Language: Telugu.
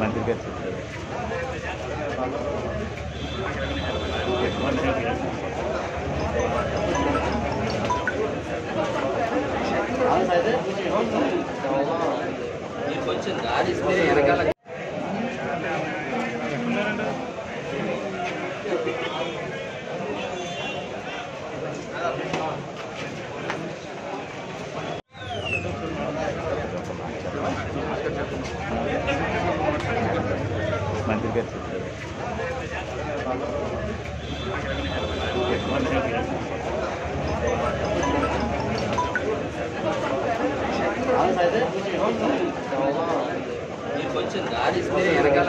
మంత్రి గారు చెప్పారు మీరు కొంచెం దారిస్తే వెనకాల మంత్రి గారు చెప్పారు మీరు కొంచెం దారిస్తే వెనకాల